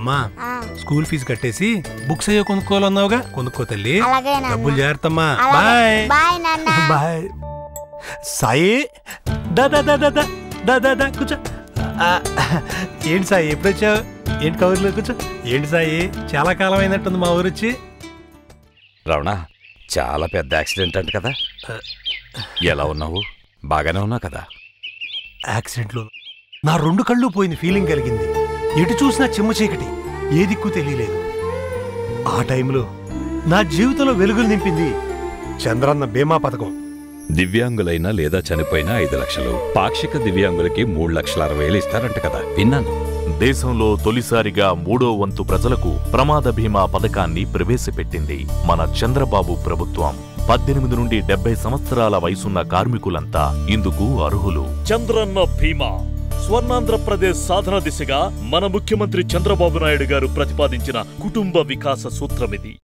అమ్మా ఆ, school fee కట్టేసి బుక్స్ అయ్యో కొనుక్కోవాలన్నావుగా కొనుక్కో తల్లి అలాగే నాన్న. డబ్బులు జాగ్రత్తమ్మా అలాగే. బాయ్ బాయ్ నాన్న బాయ్ సాయి దా దా దా దా దా దా దా దా కూర్చో ఆ, ఏంటి సాయి ఎప్పుడు వచ్చావు ఏంటి కవర్లో కూర్చో ఏంటి సాయి చాలా కాలం అయినట్టుంది మా ఊరు వచ్చి రమణ చాలా పెద్ద యాక్సిడెంట్ అంట కదా ఎలా ఉన్నావు బాగానే ఉన్నావు కదా యాక్సిడెంట్లో నా రెండు కళ్ళు పోయిన ఫీలింగ్ కలిగింది ఎటు చూసినా చిమ్మ చీకటి ఏ దిక్కు తెలియలేదు ఆ టైంలో నా జీవితంలో వెలుగులు నింపింది చంద్రన్న బీమా పథకం దివ్యాంగులైనా లేదా చనిపోయినా ఐదు లక్షలు పాక్షిక దివ్యాంగులకి మూడు లక్షల అరవై వేలు ఇస్తారంట కదా విన్నాను దేశంలో తొలిసారిగా మూడో వంతు ప్రజలకు ప్రమాద బీమా పథకాన్ని ప్రవేశపెట్టింది మన చంద్రబాబు ప్రభుత్వం పద్దెనిమిది నుండి డెబ్బై సంవత్సరాల వయసున్న కార్మికులంతా ఇందుకు అర్హులు చంద్రన్న బీమా స్వర్ణాంధ్రప్రదేశ్ సాధన దిశగా మన ముఖ్యమంత్రి చంద్రబాబు నాయుడు గారు ప్రతిపాదించిన కుటుంబ వికాస సూత్రమిది